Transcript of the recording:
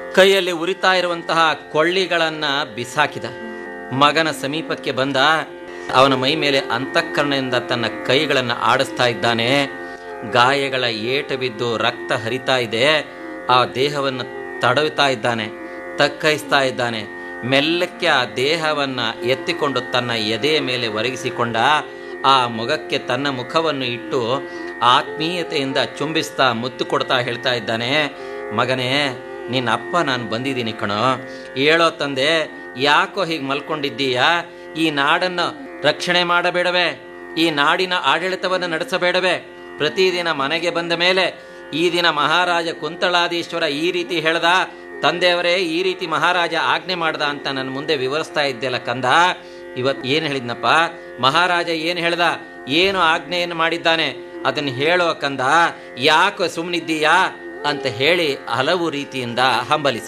ಕೈಯಲ್ಲಿ ಉರಿತಾ ಇರುವಂತಹ ಕೊಳ್ಳಿಗಳನ್ನ ಬಿಸಾಕಿದ ಮಗನ ಸಮೀಪಕ್ಕೆ ಬಂದ ಅವನ ಮೈ ಮೇಲೆ ಅಂತಃಕರಣದಿಂದ ತನ್ನ ಕೈಗಳನ್ನು ಆಡಿಸ್ತಾ ಇದ್ದಾನೆ ಗಾಯಗಳ ಏಟು ಬಿದ್ದು ರಕ್ತ ಹರಿತಾ ಇದೆ ಆ ದೇಹವನ್ನು ತಡವುತ್ತಾ ಇದ್ದಾನೆ ತಕ್ಕೈಸ್ತಾ ಇದ್ದಾನೆ ಮೆಲ್ಲಕ್ಕೆ ಆ ದೇಹವನ್ನ ಎತ್ತಿಕೊಂಡು ತನ್ನ ಎದೆಯ ಮೇಲೆ ಒರಗಿಸಿಕೊಂಡ ಆ ಮೊಗಕ್ಕೆ ತನ್ನ ಮುಖವನ್ನು ಇಟ್ಟು ಆತ್ಮೀಯತೆಯಿಂದ ಚುಂಬಿಸ್ತಾ ಮುತ್ತು ಕೊಡ್ತಾ ಹೇಳ್ತಾ ಇದ್ದಾನೆ ಮಗನೇ ನಿನ್ನ ಅಪ್ಪ ನಾನು ಬಂದಿದ್ದೀನಿ ಕಣೋ ಹೇಳೋ ತಂದೆ ಯಾಕೋ ಹೀಗೆ ಮಲ್ಕೊಂಡಿದ್ದೀಯಾ ಈ ನಾಡನ್ನು ರಕ್ಷಣೆ ಮಾಡಬೇಡವೇ ಈ ನಾಡಿನ ಆಡಳಿತವನ್ನು ನಡೆಸಬೇಡವೇ ಪ್ರತಿದಿನ ಮನೆಗೆ ಬಂದ ಮೇಲೆ ಈ ದಿನ ಮಹಾರಾಜ ಕುಂತಳಾದೀಶ್ವರ ಈ ರೀತಿ ಹೇಳ್ದ ತಂದೆಯವರೇ ಈ ರೀತಿ ಮಹಾರಾಜ ಆಜ್ಞೆ ಮಾಡ್ದ ಅಂತ ನನ್ನ ಮುಂದೆ ವಿವರಿಸ್ತಾ ಇದ್ದೆಲ್ಲ ಕಂದ ಇವತ್ ಏನ್ ಹೇಳಿದ್ನಪ್ಪ ಮಹಾರಾಜ ಏನ್ ಹೇಳ್ದ ಏನು ಆಜ್ಞೆಯನ್ನು ಮಾಡಿದ್ದಾನೆ ಅದನ್ನು ಹೇಳೋ ಕಂದ ಯಾಕೋ ಸುಮ್ಮನಿದ್ದೀಯಾ ಅಂತ ಹೇಳಿ ಹಲವು ರೀತಿಯಿಂದ ಹಂಬಲಿಸಿ